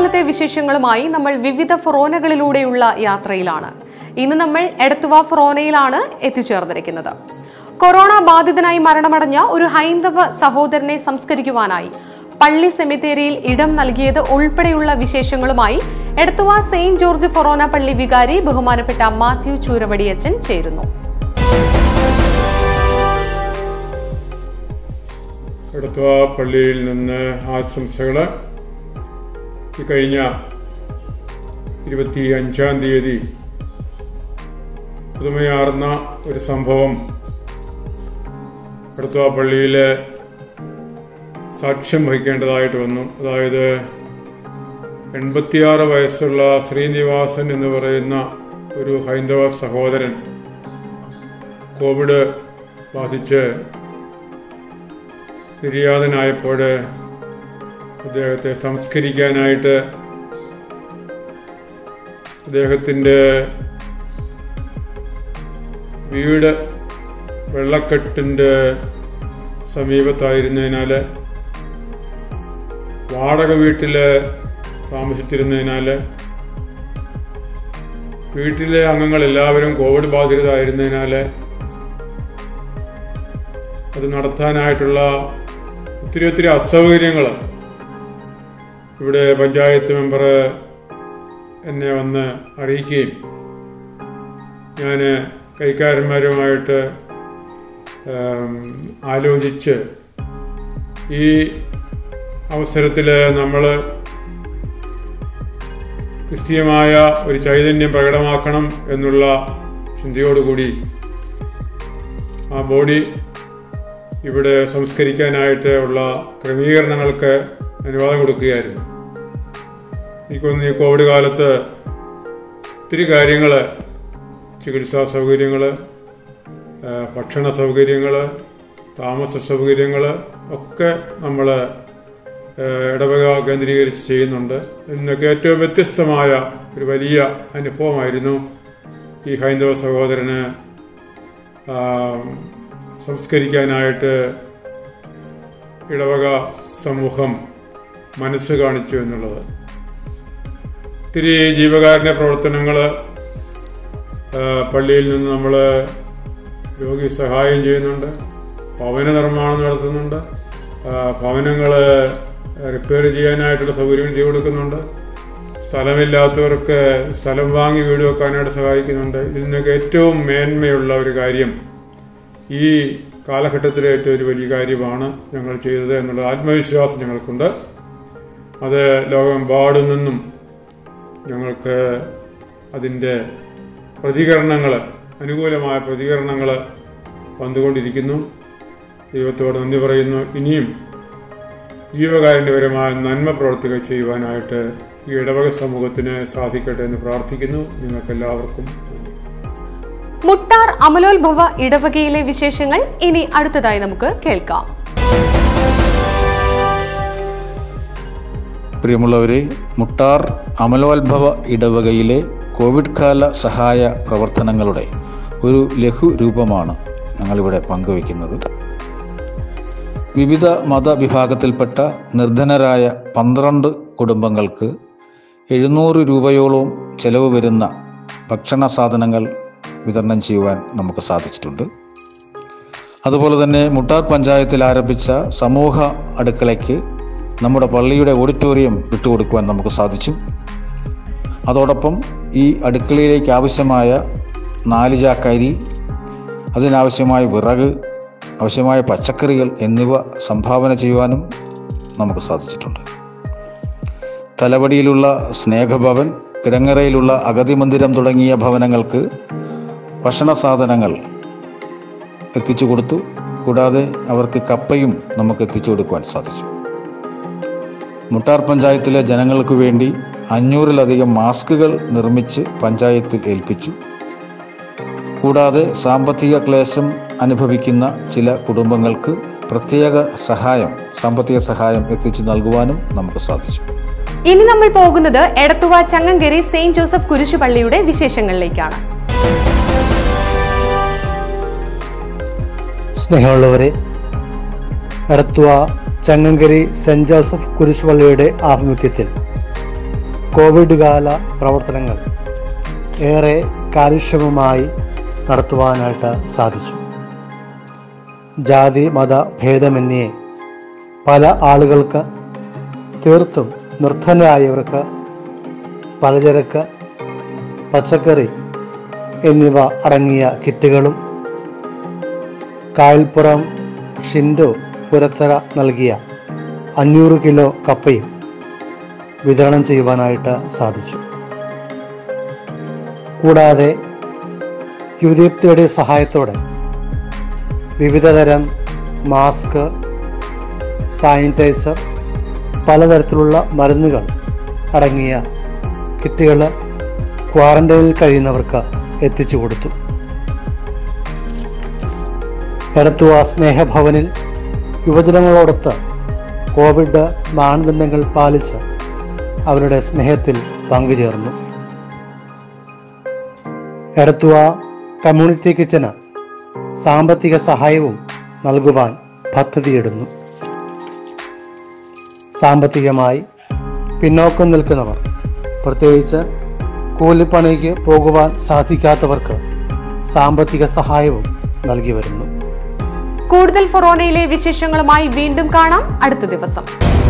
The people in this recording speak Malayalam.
കാലത്തെ വിശേഷങ്ങളുമായി നമ്മൾ വിവിധ ഫൊറോനകളിലൂടെയുള്ള യാത്രയിലാണ് ഇന്ന് നമ്മൾ എടത്തുവ ഫൊറോനയിലാണ് എത്തിച്ചേർന്നിരിക്കുന്നത് കൊറോണ ബാധിതനായി മരണമടഞ്ഞ ഒരു ഹൈന്ദവ സഹോദരനെ സംസ്കരിക്കുവാനായി പള്ളി സെമിത്തേരിയിൽ ഇടം നൽകിയത് ഉൾപ്പെടെയുള്ള വിശേഷങ്ങളുമായി എടത്തുവ സെയിന്റ് ജോർജ് ഫൊറോന പള്ളി വികാരി ബഹുമാനപ്പെട്ട മാത്യു ചൂരവടിയച്ചൻ ചേരുന്നു എടത്വ പള്ളിയിൽ നിന്ന് ആശംസകൾ ഈ കഴിഞ്ഞ ഇരുപത്തി അഞ്ചാം തീയതി പുതുമയാർന്ന ഒരു സംഭവം എടത്വ പള്ളിയിൽ സാക്ഷ്യം വഹിക്കേണ്ടതായിട്ട് വന്നു അതായത് എൺപത്തിയാറ് വയസ്സുള്ള ശ്രീനിവാസൻ എന്ന് പറയുന്ന ഒരു ഹൈന്ദവ സഹോദരൻ കോവിഡ് ബാധിച്ച് നിര്യാതനായപ്പോൾ അദ്ദേഹത്തെ സംസ്കരിക്കാനായിട്ട് അദ്ദേഹത്തിൻ്റെ വീട് വെള്ളക്കെട്ടിൻ്റെ സമീപത്തായിരുന്നതിനാൽ വാടക വീട്ടിൽ താമസിച്ചിരുന്നതിനാൽ വീട്ടിലെ അംഗങ്ങൾ എല്ലാവരും കോവിഡ് ബാധിതരായിരുന്നതിനാൽ അത് നടത്താനായിട്ടുള്ള ഒത്തിരി ഒത്തിരി അസൗകര്യങ്ങൾ ഇവിടെ പഞ്ചായത്ത് മെമ്പർ എന്നെ വന്ന് അറിയിക്കുകയും ഞാൻ കൈക്കാരന്മാരുമായിട്ട് ഉം, ആലോചിച്ച് ഈ അവസരത്തിൽ നമ്മൾ ക്രിസ്തീയമായ ഒരു ചൈതന്യം പ്രകടമാക്കണം എന്നുള്ള ചിന്തയോടുകൂടി ആ ബോഡി ഇവിടെ സംസ്കരിക്കാനായിട്ട് ഉള്ള ക്രമീകരണങ്ങൾക്ക് അനുവാദം കൊടുക്കുകയായിരുന്നു എനിക്കൊന്ന് ഈ കോവിഡ് കാലത്ത് ഒത്തിരി കാര്യങ്ങൾ ചികിത്സാ സൗകര്യങ്ങൾ ഭക്ഷണ സൗകര്യങ്ങൾ താമസ സൗകര്യങ്ങൾ ഒക്കെ നമ്മൾ ഇടവക കേന്ദ്രീകരിച്ച് ചെയ്യുന്നുണ്ട് ഇന്നൊക്കെ ഏറ്റവും വ്യത്യസ്തമായ ഒരു വലിയ അനുഭവമായിരുന്നു ഈ ഹൈന്ദവ സഹോദരന് ആ, സംസ്കരിക്കാനായിട്ട് ഇടവക സമൂഹം മനസ്സ് കാണിച്ചു എന്നുള്ളത് ഒത്തിരി ജീവകാരുണ്യ പ്രവർത്തനങ്ങൾ പള്ളിയിൽ നിന്ന് നമ്മൾ രോഗി സഹായം ചെയ്യുന്നുണ്ട് ഭവന നിർമ്മാണം നടത്തുന്നുണ്ട് ഭവനങ്ങൾ റിപ്പയർ ചെയ്യാനായിട്ടുള്ള സൗകര്യങ്ങൾ ചെയ്തു കൊടുക്കുന്നുണ്ട് സ്ഥലമില്ലാത്തവർക്ക് സ്ഥലം വാങ്ങി വീട് വെക്കാനായിട്ട് സഹായിക്കുന്നുണ്ട് ഇതിൽ നിന്നൊക്കെ ഏറ്റവും മേന്മയുള്ള ഒരു കാര്യം ഈ കാലഘട്ടത്തിലെ ഏറ്റവും ഒരു വലിയ കാര്യമാണ് ഞങ്ങൾ ചെയ്തത് എന്നുള്ള ആത്മവിശ്വാസം ഞങ്ങൾക്കുണ്ട് അത് ലോകമെമ്പാടും നിന്നും ഞങ്ങൾക്ക് അതിൻ്റെ പ്രതികരണങ്ങൾ അനുകൂലമായ പ്രതികരണങ്ങൾ വന്നുകൊണ്ടിരിക്കുന്നു ദൈവത്തോട് നന്ദി പറയുന്നു ഇനിയും ജീവകാരുണ്യപരമായ നന്മ പ്രവർത്തികൾ ചെയ്യുവാനായിട്ട് ഈ ഇടവക സമൂഹത്തിന് സാധിക്കട്ടെ എന്ന് പ്രാർത്ഥിക്കുന്നു നിങ്ങൾക്കെല്ലാവർക്കും നന്ദി മുട്ടാർ അമലോത്ഭവ ഇടവകയിലെ വിശേഷങ്ങൾ ഇനി അടുത്തതായി നമുക്ക് കേൾക്കാം പ്രിയമുള്ളവരെ മുട്ടാർ അമലോത്ഭവ ഇടവകയിലെ കോവിഡ് കാല സഹായ പ്രവർത്തനങ്ങളുടെ ഒരു ലഘു രൂപമാണ് ഞങ്ങളിവിടെ പങ്കുവയ്ക്കുന്നത് വിവിധ മതവിഭാഗത്തിൽപ്പെട്ട നിർധനരായ പന്ത്രണ്ട് കുടുംബങ്ങൾക്ക് എഴുന്നൂറ് രൂപയോളം ചെലവ് വരുന്ന ഭക്ഷണ സാധനങ്ങൾ വിതരണം ചെയ്യുവാൻ നമുക്ക് സാധിച്ചിട്ടുണ്ട് അതുപോലെ തന്നെ മുട്ടാർ പഞ്ചായത്തിൽ ആരംഭിച്ച സമൂഹ അടുക്കളയ്ക്ക് നമ്മുടെ പള്ളിയുടെ ഓഡിറ്റോറിയം വിട്ടുകൊടുക്കുവാൻ നമുക്ക് സാധിച്ചു അതോടൊപ്പം ഈ അടുക്കളയിലേക്ക് ആവശ്യമായ നാല് ചാക്കരി അതിനാവശ്യമായ വിറക് ആവശ്യമായ പച്ചക്കറികൾ എന്നിവ സംഭാവന ചെയ്യുവാനും നമുക്ക് സാധിച്ചിട്ടുണ്ട് തലവടിയിലുള്ള സ്നേഹഭവൻ കിടങ്ങറയിലുള്ള അഗതി മന്ദിരം തുടങ്ങിയ ഭവനങ്ങൾക്ക് ഭക്ഷണ സാധനങ്ങൾ എത്തിച്ചു കൊടുത്തു കൂടാതെ അവർക്ക് കപ്പയും നമുക്ക് എത്തിച്ചു കൊടുക്കുവാൻ സാധിച്ചു മുട്ടാർ പഞ്ചായത്തിലെ ജനങ്ങൾക്ക് വേണ്ടി അഞ്ഞൂറിലധികം മാസ്കുകൾ നിർമ്മിച്ച് പഞ്ചായത്തിൽ ഏൽപ്പിച്ചു കൂടാതെ സാമ്പത്തിക ക്ലേശം അനുഭവിക്കുന്ന ചില കുടുംബങ്ങൾക്ക് പ്രത്യേക സഹായം സാമ്പത്തിക സഹായം എത്തിച്ചു നൽകുവാനും നമുക്ക് സാധിച്ചു ഇനി നമ്മൾ പോകുന്നത് എടത്തുവ ചങ്ങങ്കരി സെയിന്റ് ജോസഫ് കുരിശുപള്ളിയുടെ വിശേഷങ്ങളിലേക്കാണ് സ്നേഹമുള്ളവരെ എടത്തുവ ചങ്ങങ്കരി സെന്റ് ജോസഫ് കുരിശുപള്ളിയുടെ ആഭിമുഖ്യത്തിൽ കോവിഡ് കാല പ്രവർത്തനങ്ങൾ ഏറെ കാര്യക്ഷമമായി നടത്തുവാനായിട്ട് സാധിച്ചു ജാതി മത ഭേദമന്യേ പല ആളുകൾക്ക് തീർത്തും നിർധനരായവർക്ക് പലചരക്ക് പച്ചക്കറി എന്നിവ അടങ്ങിയ കിറ്റുകളും കായൽപ്പുറം ഷിൻഡോ പുരത്തര നൽകിയ അഞ്ഞൂറ് കിലോ കപ്പയും വിതരണം ചെയ്യുവാനായിട്ട് സാധിച്ചു കൂടാതെ യുദീപ്തിയുടെ സഹായത്തോടെ വിവിധതരം മാസ്ക് സാനിറ്റൈസർ പലതരത്തിലുള്ള മരുന്നുകൾ അടങ്ങിയ കിറ്റുകൾ ക്വാറന്റൈനിൽ കഴിയുന്നവർക്ക് എത്തിച്ചു കൊടുത്തു എടത്തുവ സ്നേഹഭവനിൽ യുവജനങ്ങളോടൊത്ത് കോവിഡ് മാനദണ്ഡങ്ങൾ പാലിച്ച് അവരുടെ സ്നേഹത്തിൽ പങ്കുചേർന്നു എടത്തുവ കമ്മ്യൂണിറ്റി കിച്ചന് സാമ്പത്തിക സഹായവും നൽകുവാൻ പദ്ധതിയിടുന്നു സാമ്പത്തികമായി പിന്നോക്കം നിൽക്കുന്നവർ പ്രത്യേകിച്ച് കൂലിപ്പണിക്ക് പോകുവാൻ സാധിക്കാത്തവർക്ക് സാമ്പത്തിക സഹായവും നൽകി വരുന്നു കൂടുതൽ ഫൊറോനയിലെ വിശേഷങ്ങളുമായി വീണ്ടും കാണാം അടുത്ത ദിവസം